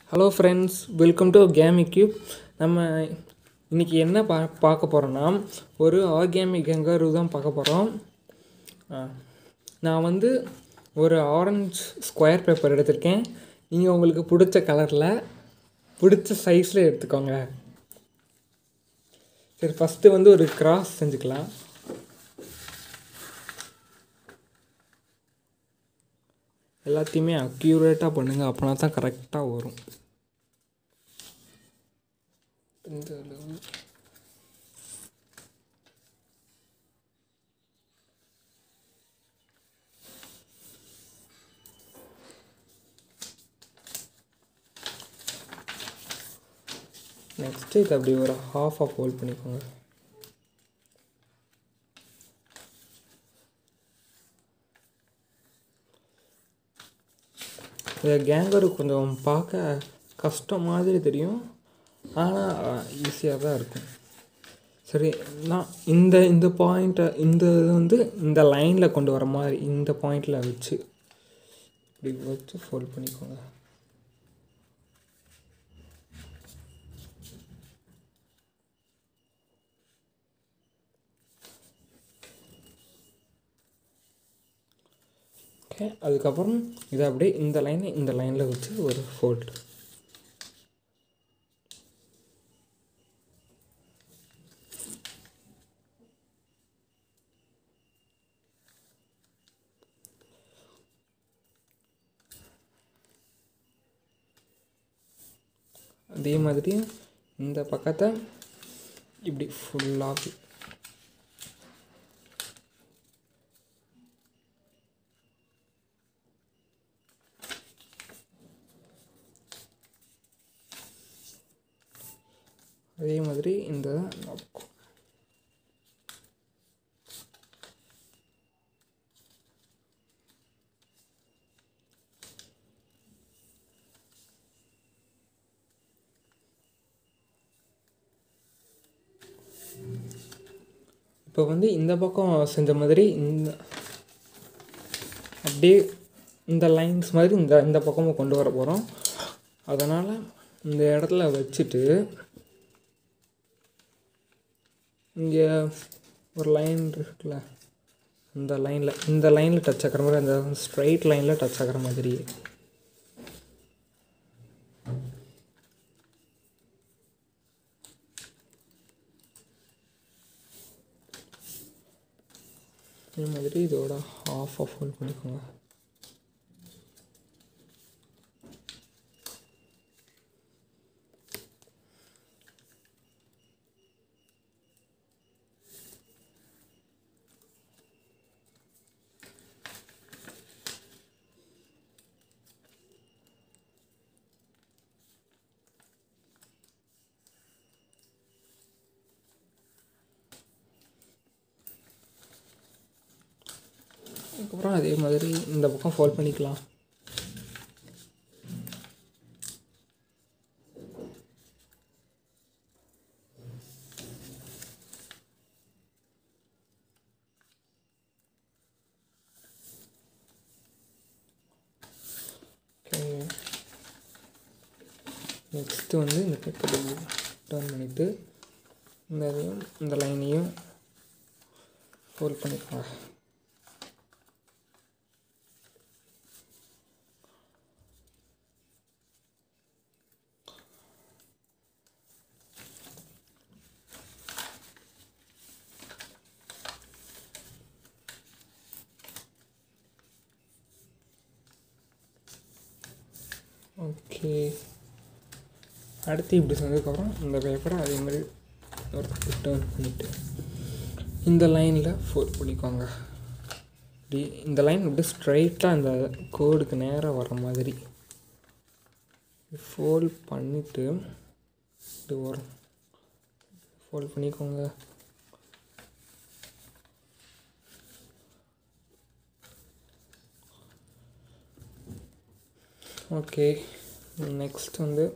hello friends welcome to gamey cube நம்ம இன்றைக்கி என்ன பா பார்க்க போகிறோன்னா ஒரு ஆர்கானிக் கங்காரு தான் பார்க்க போகிறோம் நான் வந்து ஒரு ஆரஞ்ச் ஸ்கொயர் பேப்பர் எடுத்திருக்கேன் நீங்கள் உங்களுக்கு பிடிச்ச கலரில் பிடிச்ச சைஸில் எடுத்துக்கோங்க சரி ஃபஸ்ட்டு வந்து ஒரு கிராஸ் செஞ்சுக்கலாம் எல்லாத்தையுமே அக்யூரேட்டாக பண்ணுங்கள் அப்படின்னா தான் கரெக்டாக வரும் இந்த அளவு நெக்ஸ்ட்டு இது அப்படி ஒரு ஹாஃபாக ஃபோல்ட் பண்ணிக்கோங்க இந்த கேங்கரு கொஞ்சம் பார்க்க கஷ்டம் மாதிரி தெரியும் ஆனால் ஈஸியாக தான் இருக்கும் சரி நான் இந்த இந்த பாயிண்ட்டை இந்த இது வந்து இந்த லைனில் கொண்டு வர மாதிரி இந்த பாயிண்டில் வச்சு இப்படி வச்சு ஃபோல்ட் பண்ணிக்கோங்க ஓகே அதுக்கப்புறம் இதை அப்படியே இந்த லைனை இந்த லைனில் வச்சு ஒரு ஃபோல்ட் அதே மாதிரி இந்த பக்கத்தை இப்படி ஃபுல்லாக அதே மாதிரி இந்த பக்கம் இப்போ வந்து இந்த பக்கம் செஞ்ச மாதிரி இந்த அப்படியே இந்த லைன்ஸ் மாதிரி இந்த இந்த பக்கமும் கொண்டு வர போகிறோம் அதனால் இந்த இடத்துல வச்சுட்டு இங்கே ஒரு லைன் இருக்குல்ல இந்த லைனில் இந்த லைனில் டச் ஆகிற மாதிரி அந்த ஸ்ட்ரைட் லைனில் டச் ஆகிற மாதிரி இதே மாதிரி இதோட ஹாஃபாக ஃபோல்ட் பண்ணிக்கோங்க அதுக்கப்புறம் அதே மாதிரி இந்த பக்கம் ஃபோல்ட் பண்ணிக்கலாம் நெக்ஸ்ட்டு வந்து இந்த பேப்பர் டர்ன் பண்ணிவிட்டு இந்த இதையும் இந்த லைனையும் ஃபோல்ட் பண்ணிக்கலாம் ஓகே அடுத்து இப்படி செஞ்சதுக்கப்புறம் இந்த பேப்பரை அதே மாதிரி ஒரு டேர்ன் பண்ணிவிட்டு இந்த லைனில் ஃபோல்ட் பண்ணிக்கோங்க இப்படி இந்த லைன் இப்படி ஸ்ட்ரைட்டாக இந்த கோடுக்கு நேராக வர மாதிரி ஃபோல்ட் பண்ணிவிட்டு இது வரும் ஃபோல்ட் பண்ணிக்கோங்க ஓகே நெக்ஸ்ட் வந்து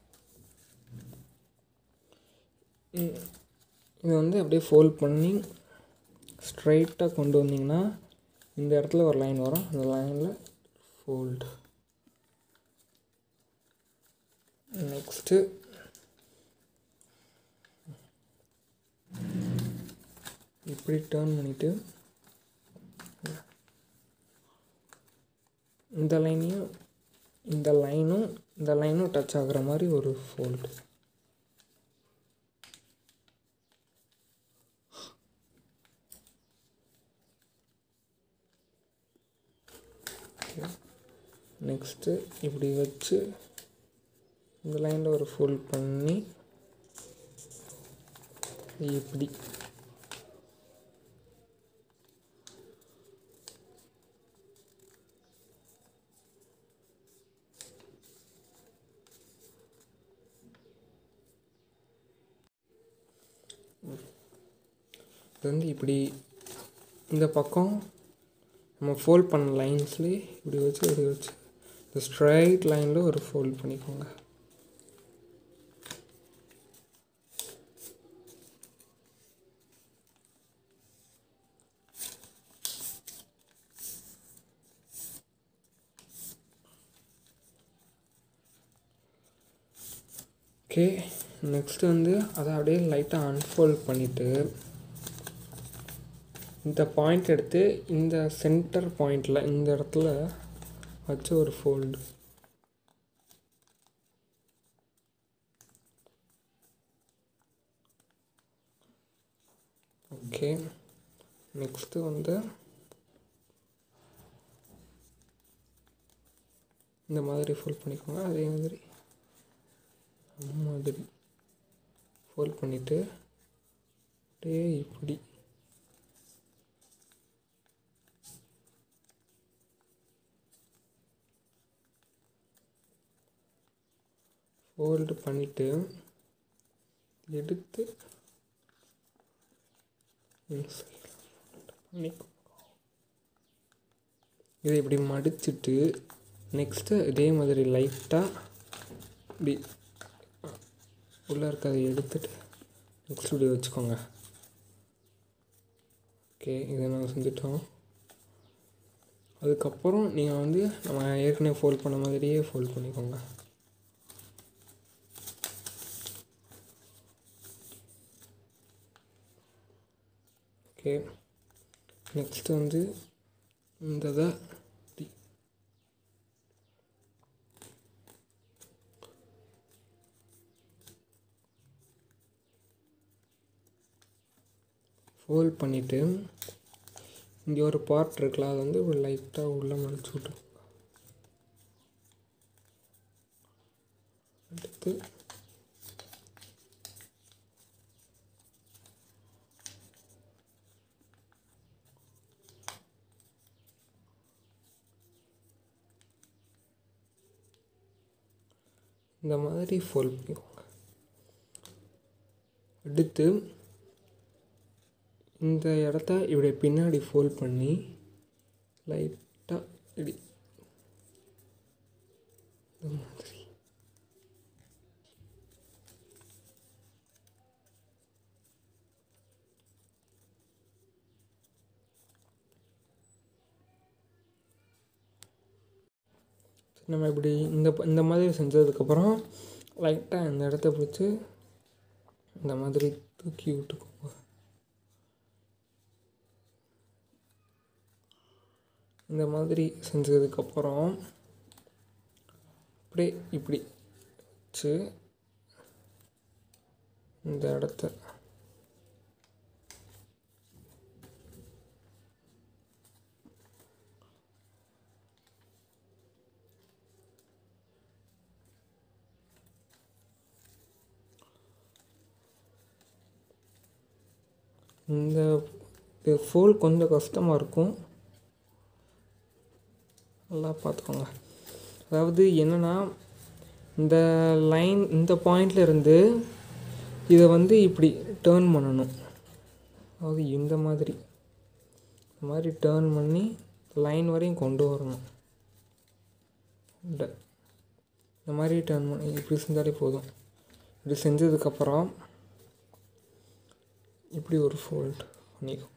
இது வந்து அப்படியே ஃபோல்ட் பண்ணி ஸ்ட்ரைட்டாக கொண்டு வந்தீங்கன்னா இந்த இடத்துல ஒரு லைன் வரும் அந்த லைனில் ஃபோல்டு நெக்ஸ்ட்டு இப்படி டேர்ன் பண்ணிவிட்டு இந்த லைனையும் இந்த லைனும் இந்த லைனும் டச் ஆகுற மாதிரி ஒரு ஃபோல்டு நெக்ஸ்ட்டு இப்படி வச்சு இந்த லைனில் ஒரு ஃபோல்ட் பண்ணி இப்படி இது வந்து இப்படி இந்த பக்கம் நம்ம ஃபோல்ட் பண்ண லைன்ஸ்லேயே இப்படி வச்சு இப்படி வச்சு இந்த ஸ்ட்ரைட் லைனில் ஒரு ஃபோல்ட் பண்ணிக்கோங்க ஓகே நெக்ஸ்ட் வந்து அதை அப்படியே லைட்டாக அன்ஃபோல்ட் பண்ணிவிட்டு இந்த பாயிண்ட் எடுத்து இந்த சென்டர் பாயிண்டில் இந்த இடத்துல வச்சு ஒரு ஃபோல்டு ஓகே நெக்ஸ்ட்டு வந்து இந்த மாதிரி ஃபோல்ட் பண்ணிக்கோங்க அதே மாதிரி அந்த மாதிரி ஃபோல்ட் பண்ணிவிட்டு அப்படியே இப்படி ஃபோல்டு பண்ணிவிட்டு எடுத்து பண்ணிக்கோ இதை இப்படி மடிச்சிட்டு நெக்ஸ்ட்டு இதே மாதிரி லைட்டாக இப்படி உள்ளே இருக்கிறத எடுத்துட்டு நெக்ஸ்ட் இப்படி வச்சுக்கோங்க ஓகே இதை நாங்கள் செஞ்சுட்டோம் அதுக்கப்புறம் நீங்கள் வந்து நம்ம ஏற்கனவே ஃபோல்ட் பண்ண மாதிரியே ஃபோல்ட் பண்ணிக்கோங்க ஓகே நெக்ஸ்ட் வந்து இந்த இதை இப்படி ஃபோல்ட் பண்ணிவிட்டு இங்கே ஒரு பார்ட் இருக்குல்ல அது வந்து ஒரு லைட்டாக உள்ளே மடிச்சு விட்டு அடுத்து இந்த மாதிரி ஃபோல்ட் பண்ணிக்கோங்க அடுத்து இந்த இடத்த இப்படி பின்னாடி ஃபோல்ட் பண்ணி லைட்டாக இப்படி இந்த மாதிரி நம்ம இப்படி இந்த ப- இந்த மாதிரி செஞ்சதுக்கப்புறம் லைட்டாக இந்த இடத்த பிடிச்சி இந்த மாதிரி தூக்கி விட்டுக்கோங்க இந்த மாதிரி செஞ்சதுக்கப்புறம் அப்படியே இப்படி வச்சு இந்த இடத்த இந்த இது ஃபோல் கொஞ்சம் கஷ்டமாக இருக்கும் நல்லா பார்த்துக்கோங்க அதாவது என்னென்னா இந்த லைன் இந்த பாயிண்ட்ல இருந்து இதை வந்து இப்படி டேர்ன் பண்ணணும் அதாவது இந்த மாதிரி இந்த மாதிரி டேர்ன் பண்ணி லைன் வரையும் கொண்டு வரணும் இந்த இந்த மாதிரி டேர்ன் பண்ணி இப்படி செஞ்சாலே போதும் இப்படி செஞ்சதுக்கப்புறம் இப்படி ஒரு ஃபோல்ட் பண்ணிக்கோங்க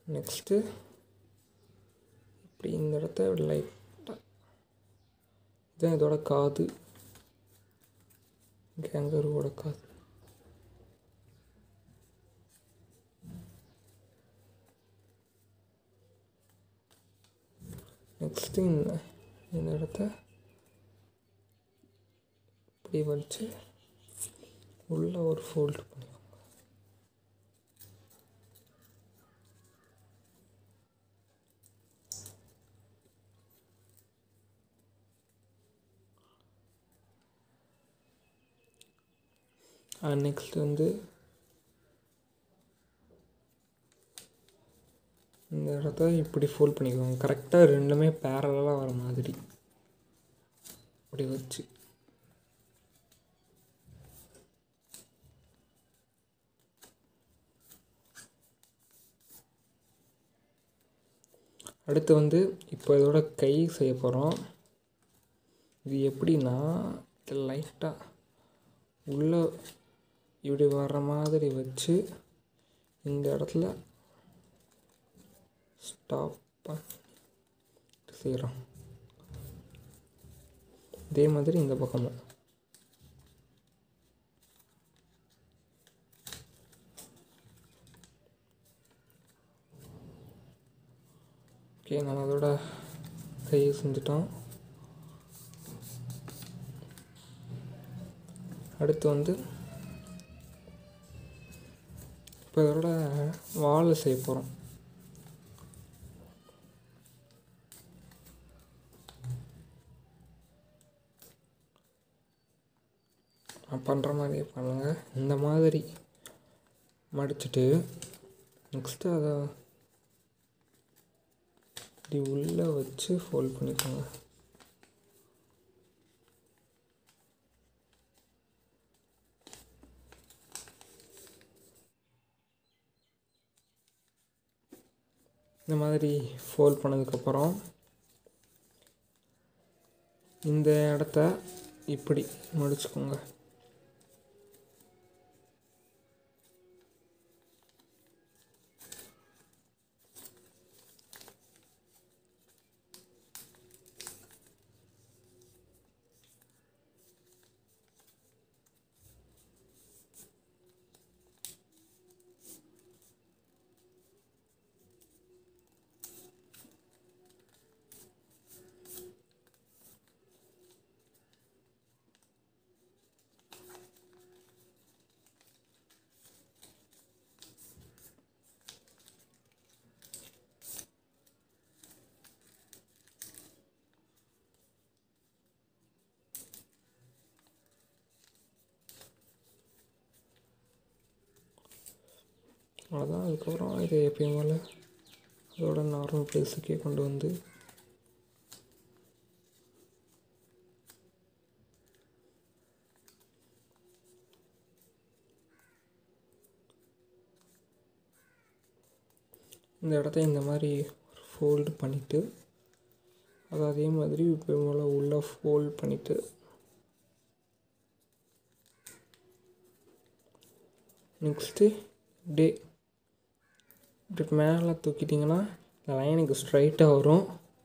நெக்ஸ்ட்டு இப்படி இந்த இடத்த லைட்டாக இதுதான் இதோட காது கேங்கருவோட காது நெக்ஸ்ட்டு இந்த இந்த இடத்த இப்படி வச்சு உள்ள ஒரு ஃபோல்டு பண்ணிக்கோங்க நெக்ஸ்ட் வந்து இந்த இடத்த இப்படி ஃபோல்ட் பண்ணிக்கோங்க கரெக்டாக ரெண்டுமே பேரலாக வர மாதிரி இப்படி வச்சு அடுத்து வந்து இப்போ இதோட கை செய்ய போகிறோம் இது எப்படின்னா இது லைட்டாக உள்ளே இப்படி வர்ற மாதிரி வச்சு இந்த இடத்துல ஸ்டாப் பண்ணி செய்கிறோம் இதே மாதிரி இந்த பக்கமும் ஓகே நம்ம அதோட கையை செஞ்சுட்டோம் அடுத்து வந்து இப்போ இதோட வால் செய்ய போகிறோம் நான் பண்ணுற மாதிரியே பண்ணுங்கள் இந்த மாதிரி மடிச்சுட்டு நெக்ஸ்ட்டு அதை இப்படி உள்ளே வச்சு ஃபோல்ட் பண்ணிக்கோங்க இந்த மாதிரி ஃபோல்ட் பண்ணதுக்கப்புறம் இந்த இடத்த இப்படி மடிச்சுக்கோங்க அவ்வளோதான் அதுக்கப்புறம் இதை எப்பயும் போல் அதோட நார்மல் ப்ளேஸுக்கே கொண்டு வந்து இந்த இடத்த இந்த மாதிரி ஃபோல்டு பண்ணிவிட்டு அது அதே மாதிரி இப்போ போல் உள்ளே ஃபோல்ட் பண்ணிவிட்டு நெக்ஸ்ட்டு இப்படியே இப்படி மேலே தூக்கிட்டிங்கன்னா இந்த லைனுக்கு ஸ்ட்ரைட்டாக வரும்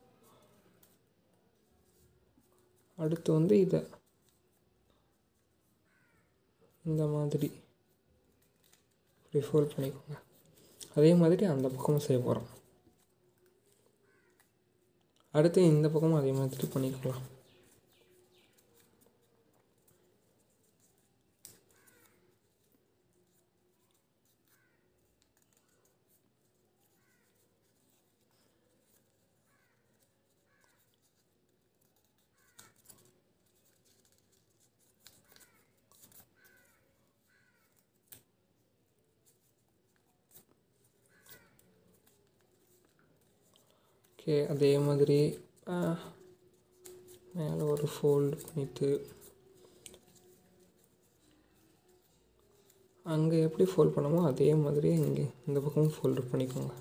அடுத்து வந்து இதை இந்த மாதிரி இப்படி ஃபோல்ட் பண்ணிக்கோங்க அதே மாதிரி அந்த பக்கமும் செய்ய போகிறோம் அடுத்து இந்த பக்கமும் அதே மாதிரி பண்ணிக்கலாம் ஓகே அதே மாதிரி மேலே ஒரு ஃபோல்டு பண்ணிட்டு அங்கே எப்படி ஃபோல்ட் பண்ணமோ அதே மாதிரி இங்கே இந்த பக்கமும் ஃபோல்டு பண்ணிக்கோங்க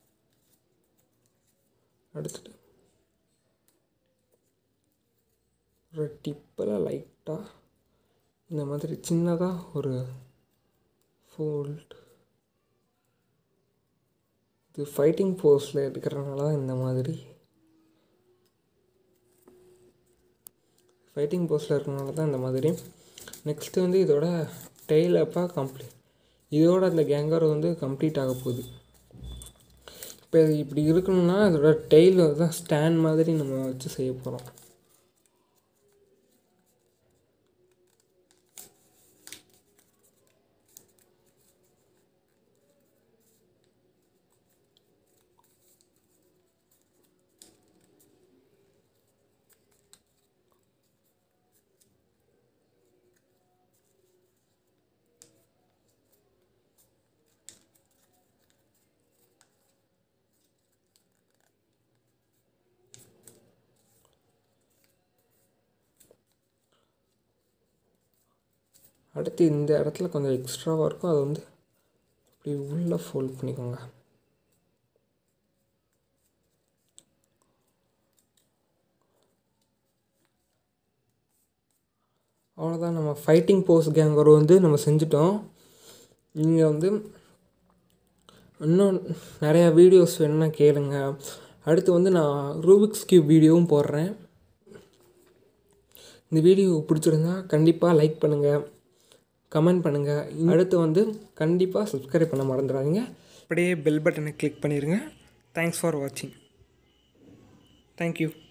அடுத்துட்டு ஒரு டிப்பில் லைட்டாக இந்த மாதிரி சின்னதாக ஒரு ஃபோல்ட் இது ஃபைட்டிங் போஸில் எடுக்கிறனால தான் இந்த மாதிரி ஃபைட்டிங் போஸில் இருக்கிறனால தான் இந்த மாதிரி நெக்ஸ்ட்டு வந்து இதோட டெய்ல் அப்போ கம்ப்ளீட் இதோட அந்த கேங்கர் வந்து கம்ப்ளீட் ஆக போகுது இப்போ இது இப்படி இருக்கணும்னா அதோட டெய்ல் தான் ஸ்டாண்ட் மாதிரி நம்ம வச்சு செய்ய போகிறோம் அடுத்து இந்த இடத்துல கொஞ்சம் எக்ஸ்ட்ராவாக இருக்கும் அதை வந்து இப்படி உள்ளே ஃபோல்ட் பண்ணிக்கோங்க அவ்வளோதான் நம்ம ஃபைட்டிங் போஸ் கேங்கர் வந்து நம்ம செஞ்சிட்டோம் நீங்கள் வந்து இன்னும் நிறையா வீடியோஸ் வேணும்னா கேளுங்க அடுத்து வந்து நான் ரூபிக்ஸ் கியூப் வீடியோவும் போடுறேன் இந்த வீடியோ பிடிச்சிருந்தா கண்டிப்பாக லைக் பண்ணுங்கள் கமெண்ட் பண்ணுங்கள் அடுத்து வந்து கண்டிப்பாக சப்ஸ்கிரைப் பண்ண மறந்துடாதீங்க அப்படியே பெல் பட்டனை கிளிக் பண்ணிடுங்க தேங்க்ஸ் ஃபார் வாட்சிங் தேங்க்யூ